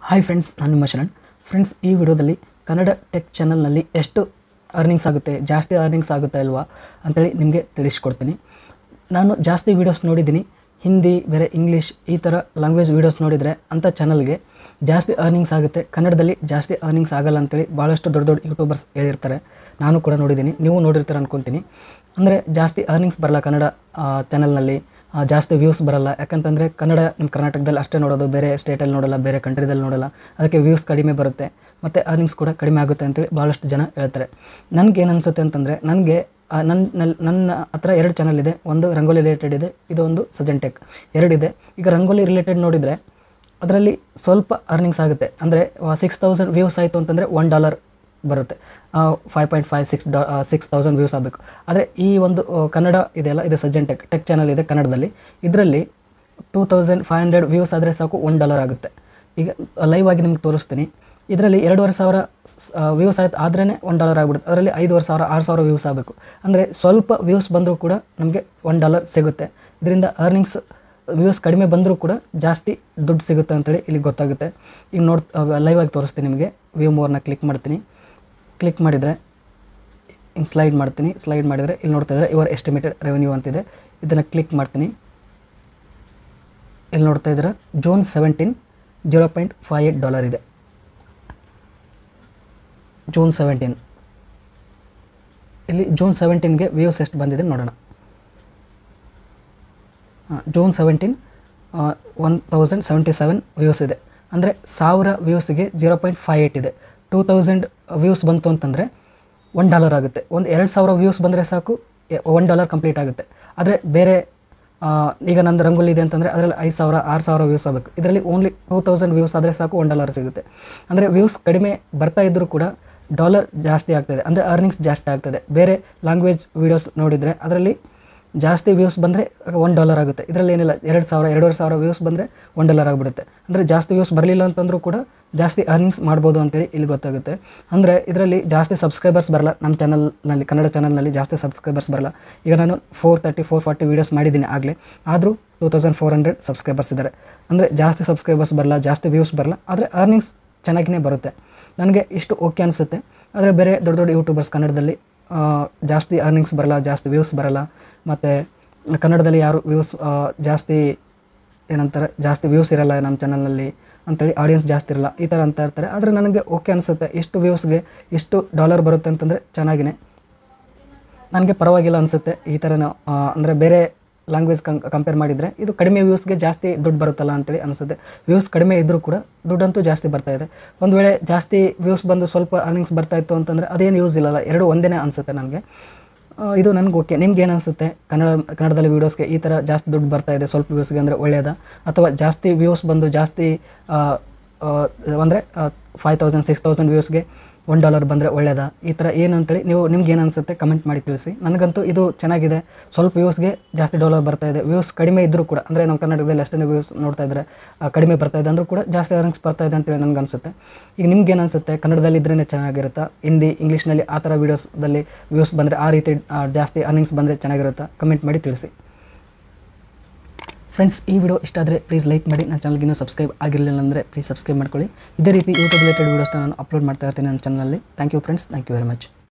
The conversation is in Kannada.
ಹಾಯ್ ಫ್ರೆಂಡ್ಸ್ ನಾನು ನಿಮ್ಮ ಶರಣ್ ಫ್ರೆಂಡ್ಸ್ ಈ ವಿಡಿಯೋದಲ್ಲಿ ಕನ್ನಡ ಟೆಕ್ ಚಾನಲ್ನಲ್ಲಿ ಎಷ್ಟು ಅರ್ನಿಂಗ್ಸ್ ಆಗುತ್ತೆ ಜಾಸ್ತಿ ಅರ್ನಿಂಗ್ಸ್ ಆಗುತ್ತಾ ಇಲ್ವಾ ಅಂತೇಳಿ ನಿಮಗೆ ತಿಳಿಸ್ಕೊಡ್ತೀನಿ ನಾನು ಜಾಸ್ತಿ ವೀಡಿಯೋಸ್ ನೋಡಿದ್ದೀನಿ ಹಿಂದಿ ಬೇರೆ ಇಂಗ್ಲೀಷ್ ಈ ಥರ ಲ್ಯಾಂಗ್ವೇಜ್ ವೀಡಿಯೋಸ್ ನೋಡಿದರೆ ಅಂಥ ಚಾನಲ್ಗೆ ಜಾಸ್ತಿ ಅರ್ನಿಂಗ್ಸ್ ಆಗುತ್ತೆ ಕನ್ನಡದಲ್ಲಿ ಜಾಸ್ತಿ ಅರ್ನಿಂಗ್ಸ್ ಆಗಲ್ಲ ಅಂತೇಳಿ ಭಾಳಷ್ಟು ದೊಡ್ಡ ದೊಡ್ಡ ಯೂಟ್ಯೂಬರ್ಸ್ ಹೇಳಿರ್ತಾರೆ ನಾನು ಕೂಡ ನೋಡಿದ್ದೀನಿ ನೀವು ನೋಡಿರ್ತೀರ ಅನ್ಕೊತೀನಿ ಅಂದರೆ ಜಾಸ್ತಿ ಅರ್ನಿಂಗ್ಸ್ ಬರಲ್ಲ ಕನ್ನಡ ಚಾನಲ್ನಲ್ಲಿ ಆ, ಜಾಸ್ತಿ ವ್ಯೂಸ್ ಬರಲ್ಲ ಯಾಕಂತಂದರೆ ಕನ್ನಡ ನಮ್ಮ ಕರ್ನಾಟಕದಲ್ಲಿ ಅಷ್ಟೇ ನೋಡೋದು ಬೇರೆ ಸ್ಟೇಟಲ್ಲಿ ನೋಡಲ್ಲ ಬೇರೆ ಕಂಟ್ರಿದಲ್ಲಿ ನೋಡಲ್ಲ ಅದಕ್ಕೆ ವ್ಯೂಸ್ ಕಡಿಮೆ ಬರುತ್ತೆ ಮತ್ತು ಅರ್ನಿಂಗ್ಸ್ ಕೂಡ ಕಡಿಮೆ ಆಗುತ್ತೆ ಅಂತೇಳಿ ಭಾಳಷ್ಟು ಜನ ಹೇಳ್ತಾರೆ ನನಗೆ ಏನು ಅನಿಸುತ್ತೆ ಅಂತಂದರೆ ನನಗೆ ನನ್ನ ನಲ್- ನನ್ನ ಹತ್ರ ಎರಡು ಚಾನಲ್ ಇದೆ ಒಂದು ರಂಗೋಲಿ ರಿಲೇಟೆಡ್ ಇದೆ ಇದು ಒಂದು ಸಜನ್ ಟೆಕ್ ಎರಡಿದೆ ಈಗ ರಂಗೋಲಿ ರಿಲೇಟೆಡ್ ನೋಡಿದರೆ ಅದರಲ್ಲಿ ಸ್ವಲ್ಪ ಅರ್ನಿಂಗ್ಸ್ ಆಗುತ್ತೆ ಅಂದರೆ ಸಿಕ್ಸ್ ತೌಸಂಡ್ ವ್ಯೂಸ್ ಆಯಿತು ಅಂತಂದರೆ ಒನ್ ಡಾಲರ್ ಬರುತ್ತೆ ಫೈವ್ ಪಾಯಿಂಟ್ ಫೈವ್ ಸಿಕ್ಸ್ ಡಾ ಸಿಕ್ಸ್ ತೌಸಂಡ್ ವ್ಯೂಸ್ ಆಗಬೇಕು ಆದರೆ ಈ ಒಂದು ಆ, ಕನ್ನಡ ಇದೆಯಲ್ಲ ಇದು ಸಜ್ಜನ್ ಟೆಕ್ ಟೆಕ್ ಚಾನಲ್ ಇದೆ ಕನ್ನಡದಲ್ಲಿ ಇದರಲ್ಲಿ two thousand five hundred views ಆದರೆ ಸಾಕು ಒನ್ ಡಾಲರ್ ಆಗುತ್ತೆ ಈಗ ಲೈವ್ ಆಗಿ ನಿಮ್ಗೆ ತೋರಿಸ್ತೀನಿ ಇದರಲ್ಲಿ ಎರಡೂವರೆ ಸಾವಿರ ವ್ಯೂಸ್ ಆಯ್ತು ಆದ್ರೇ ಒನ್ ಡಾಲರ್ ಆಗಿಬಿಡುತ್ತೆ ಅದರಲ್ಲಿ ಐದುವರೆ ಸಾವಿರ ಆರು ಸಾವಿರ ವ್ಯೂಸ್ ಆಗಬೇಕು ಅಂದರೆ ಸ್ವಲ್ಪ ವ್ಯೂಸ್ ಬಂದರೂ ಕೂಡ ನಮಗೆ ಒನ್ ಡಾಲರ್ ಸಿಗುತ್ತೆ ಇದರಿಂದ ಅರ್ನಿಂಗ್ಸ್ ವ್ಯೂಸ್ ಕಡಿಮೆ ಬಂದರೂ ಕೂಡ ಜಾಸ್ತಿ ದುಡ್ಡು ಸಿಗುತ್ತೆ ಅಂತೇಳಿ ಇಲ್ಲಿ ಗೊತ್ತಾಗುತ್ತೆ ಈಗ ನೋಡ್ ಲೈವ್ ಆಗಿ ತೋರಿಸ್ತೀನಿ ನಿಮಗೆ ವ್ಯೂ ಮೋರ್ನ ಕ್ಲಿಕ್ ಮಾಡ್ತೀನಿ ಕ್ಲಿಕ್ ಮಾಡಿದರೆ ಹಿಂಗೆ ಸ್ಲೈಡ್ ಮಾಡ್ತೀನಿ ಸ್ಲೈಡ್ ಮಾಡಿದರೆ ಇಲ್ಲಿ ನೋಡ್ತಾ ಇದ್ದಾರೆ ಇವರ್ ಎಸ್ಟಿಮೇಟೆಡ್ ರೆವೆನ್ಯೂ ಅಂತಿದೆ ಇದನ್ನು ಕ್ಲಿಕ್ ಮಾಡ್ತೀನಿ ಇಲ್ಲಿ ನೋಡ್ತಾ ಇದ್ದಾರೆ June seventeen zero point five eight dollar ಇದೆ ಜೂನ್ ಸೆವೆಂಟೀನ್ ಇಲ್ಲಿ ಜೂನ್ ಸೆವೆಂಟೀನ್ಗೆ ವ್ಯೂಸ್ ಎಷ್ಟು ಬಂದಿದೆ ನೋಡೋಣ ಹಾಂ, June seventeen one thousand seventy seven views ಇದೆ ಅಂದರೆ ಸಾವಿರ ವ್ಯೂಸ್ಗೆ ಜೀರೋ ಪಾಯಿಂಟ್ ಫೈವ್ ಏಯ್ಟ್ ಇದೆ ಟೂ ತೌಸಂಡ್ ವ್ಯೂಸ್ ಬಂತು ಅಂತಂದರೆ ಒನ್ ಡಾಲರ್ ಆಗುತ್ತೆ ಒಂದು ಎರಡು ಸಾವಿರ ವ್ಯೂಸ್ ಬಂದರೆ ಸಾಕು ಒನ್ ಡಾಲರ್ ಕಂಪ್ಲೀಟ್ ಆಗುತ್ತೆ ಆದರೆ ಬೇರೆ ಆ, ಈಗ ನಂದು ರಂಗೋಲಿ ಇದೆ ಅಂತಂದರೆ ಅದರಲ್ಲಿ ಐದು ಸಾವಿರ ಆರು ಸಾವಿರ ವ್ಯೂಸ್ ಆಗಬೇಕು ಇದರಲ್ಲಿ ಓನ್ಲಿ ಟೂ ತೌಸಂಡ್ ವ್ಯೂಸ್ ಆದರೆ ಸಾಕು ಒನ್ ಡಾಲರ್ ಸಿಗುತ್ತೆ ಅಂದರೆ ವ್ಯೂಸ್ ಕಡಿಮೆ ಬರ್ತಾ ಇದ್ದರೂ ಕೂಡ ಡಾಲರ್ ಜಾಸ್ತಿ ಆಗ್ತದೆ ಅಂದರೆ ಅರ್ನಿಂಗ್ಸ್ ಜಾಸ್ತಿ ಆಗ್ತದೆ ಬೇರೆ ಲ್ಯಾಂಗ್ವೇಜ್ ವೀಡಿಯೋಸ್ ನೋಡಿದರೆ ಅದರಲ್ಲಿ ಜಾಸ್ತಿ ವ್ಯೂಸ್ ಬಂದರೆ ಒನ್ ಡಾಲರ್ ಆಗುತ್ತೆ ಇದರಲ್ಲಿ ಏನಿಲ್ಲ ಎರಡು ಸಾವಿರ ಎರಡೂವರೆ ಸಾವಿರ ವ್ಯೂಸ್ ಬಂದರೆ ಒನ್ ಡಾಲರ್ ಆಗಿಬಿಡುತ್ತೆ ಅಂದರೆ ಜಾಸ್ತಿ ವ್ಯೂಸ್ ಬರಲಿಲ್ಲ ಅಂತಂದ್ರೂ ಕೂಡ ಜಾಸ್ತಿ ಅರ್ನಿಂಗ್ಸ್ ಮಾಡ್ಬೋದು ಅಂತೇಳಿ ಇಲ್ಲಿ ಗೊತ್ತಾಗುತ್ತೆ ಅಂದರೆ ಇದರಲ್ಲಿ ಜಾಸ್ತಿ ಸಬ್ಸ್ಕ್ರೈಬರ್ಸ್ ಬರಲ್ಲ ನಮ್ಮ ಚಾನಲ್ನಲ್ಲಿ ಕನ್ನಡ ಚಾನಲ್ನಲ್ಲಿ ಜಾಸ್ತಿ ಸಬ್ಸ್ಕ್ರೈಬರ್ಸ್ ಬರಲ್ಲ ಈಗ ನಾನು four thirty four forty videos ಮಾಡಿದ್ದೀನಿ ಆಗಲೇ ಆದರೂ two thousand four hundred subscribers ಇದ್ದಾರೆ ಅಂದರೆ ಜಾಸ್ತಿ ಸಬ್ಸ್ಕ್ರೈಬರ್ಸ್ ಬರಲ್ಲ ಜಾಸ್ತಿ ವ್ಯೂಸ್ ಬರಲ್ಲ ಆದರೆ ಅರ್ನಿಂಗ್ಸ್ ಚೆನ್ನಾಗಿಯೇ ಬರುತ್ತೆ ನನಗೆ ಇಷ್ಟು ಓಕೆ ಅನಿಸುತ್ತೆ ಆದರೆ ಬೇರೆ ದೊಡ್ಡ ದೊಡ್ಡ ಯೂಟ್ಯೂಬರ್ಸ್ ಕನ್ನಡದಲ್ಲಿ ಆ, ಜಾಸ್ತಿ ಅರ್ನಿಂಗ್ಸ್ ಬರಲ್ಲ ಜಾಸ್ತಿ ವ್ಯೂಸ್ ಬರಲ್ಲ ಮತ್ತು ಕನ್ನಡದಲ್ಲಿ ಯಾರು ವ್ಯೂಸ್ ಜಾಸ್ತಿ ಏನಂತಾರೆ ಜಾಸ್ತಿ ವ್ಯೂಸ್ ಇರಲ್ಲ ನಮ್ಮ ಚಾನಲ್ನಲ್ಲಿ ಅಂತೇಳಿ ಆಡಿಯನ್ಸ್ ಜಾಸ್ತಿ ಇರಲ್ಲ ಈ ಥರ ಅಂತ ಇರ್ತಾರೆ ಆದರೆ ನನಗೆ ಓಕೆ ಅನಿಸುತ್ತೆ ಇಷ್ಟು ವ್ಯೂಸ್ಗೆ ಇಷ್ಟು ಡಾಲರ್ ಬರುತ್ತೆ ಅಂತಂದರೆ ಚೆನ್ನಾಗಿನೇ ನನಗೆ ಪರವಾಗಿಲ್ಲ ಅನಿಸುತ್ತೆ ಈ ಥರ ಅಂದರೆ ಬೇರೆ ಲ್ಯಾಂಗ್ವೇಜ್ ಕಂ ಕಂಪೇರ್ ಮಾಡಿದರೆ ಇದು ಕಡಿಮೆ ವ್ಯೂಸ್ಗೆ ಜಾಸ್ತಿ ದುಡ್ಡು ಬರುತ್ತಲ್ಲ ಅಂತೇಳಿ ಅನಿಸುತ್ತೆ ವ್ಯೂಸ್ ಕಡಿಮೆ ಇದ್ದರೂ ಕೂಡ ದುಡ್ಡಂತೂ ಜಾಸ್ತಿ ಬರ್ತಾ ಇದೆ ಒಂದು ವೇಳೆ ಜಾಸ್ತಿ ವ್ಯೂಸ್ ಬಂದು ಸ್ವಲ್ಪ ಅರ್ನಿಂಗ್ಸ್ ಬರ್ತಾ ಇತ್ತು ಅಂತಂದರೆ ಅದೇನು ಯೂಸ್ ಇಲ್ಲಲ್ಲ ಎರಡು ಒಂದೇ ಅನಿಸುತ್ತೆ ನನಗೆ ಆ, ಇದು ನನಗೆ ಓಕೆ ನಿಮ್ಗೆ ಏನು ಅನಿಸುತ್ತೆ ಕನ್ನಡ ಕನ್ನಡದಲ್ಲಿ ವೀಡಿಯೋಸ್ಗೆ ಈ ಥರ ಜಾಸ್ತಿ ದುಡ್ಡು ಬರ್ತಾ ಇದೆ ಸ್ವಲ್ಪ ವ್ಯೂಸ್ಗೆ ಅಂದರೆ ಒಳ್ಳೆಯದಾ ಅಥವಾ ಜಾಸ್ತಿ ವ್ಯೂಸ್ ಬಂದು ಜಾಸ್ತಿ ಅಂದರೆ ಫೈವ್ ತೌಸಂಡ್ ಸಿಕ್ಸ್ ತೌಸಂಡ್ ವ್ಯೂಸ್ಗೆ ಒನ್ ಡಾಲರ್ ಬಂದರೆ ಒಳ್ಳೆಯದಾ ಈ ಥರ ಏನು ಅಂತೇಳಿ ನೀವು ನಿಮ್ಗೆ ಏನು ಅನಿಸುತ್ತೆ ಕಮೆಂಟ್ ಮಾಡಿ ತಿಳಿಸಿ ನನಗಂತೂ ಇದು ಚೆನ್ನಾಗಿದೆ ಸ್ವಲ್ಪ ವ್ಯೂಸ್ಗೆ ಜಾಸ್ತಿ ಡಾಲರ್ ಬರ್ತಾ ಇದೆ ವ್ಯೂಸ್ ಕಡಿಮೆ ಇದ್ದರೂ ಕೂಡ ಅಂದರೆ ನಮ್ಮ ಕನ್ನಡದಲ್ಲಿ ಅಷ್ಟೇ ವ್ಯೂಸ್ ನೋಡ್ತಾ ಇದ್ದರೆ ಆ, ಕಡಿಮೆ ಬರ್ತಾ ಇದೆ ಅಂದರೂ ಕೂಡ ಜಾಸ್ತಿ ಅರ್ನಿಂಗ್ಸ್ ಬರ್ತಾ ಇದೆ ಅಂತೇಳಿ ನನಗೆ ಅನಿಸುತ್ತೆ ಈಗ ನಿಮ್ಗೆ ಏನು ಅನಿಸುತ್ತೆ ಕನ್ನಡದಲ್ಲಿ ಇದ್ರೇ ಚೆನ್ನಾಗಿರುತ್ತಾ ಹಿಂದಿ ಇಂಗ್ಲೀಷ್ನಲ್ಲಿ ಆ ಥರ ವೀಡಿಯೋಸ್ದಲ್ಲಿ ವ್ಯೂಸ್ ಬಂದರೆ ಆ ರೀತಿ ಆ, ಜಾಸ್ತಿ ಅರ್ನಿಂಗ್ಸ್ ಬಂದರೆ ಚೆನ್ನಾಗಿರುತ್ತಾ ಕಮೆಂಟ್ ಮಾಡಿ ತಿಳಿಸಿ ಫ್ರೆಂಡ್ಸ್ ಈ ವಿಡಿಯೋ ಇಷ್ಟ ಆದರೆ ಪ್ಲೀಸ್ ಲೈಕ್ ಮಾಡಿ ನನ್ನ ಚಾನಲ್ಗೆ ಇನ್ನೂ ಸಬ್ಸ್ಕ್ರೈಬ್ ಆಗಿರಲಿಲ್ಲ ಅಂದರೆ ಪ್ಲೀಸ್ ಸಬ್ಸ್ಕ್ರೈಬ್ ಮಾಡ್ಕೊಳ್ಳಿ ಇದೇ ರೀತಿ ಯೂಟ್ಯೂಬ್ ರಿಲೇಟೆಡ್ ವೀಡಿಯೋಸ್ನ ನಾನು ಅಪ್ಲೋಡ್ ಮಾಡ್ತಾ ಇರ್ತೀನಿ ನನ್ನ ಚಾನಲಲ್ಲಿ thank you friends thank you very much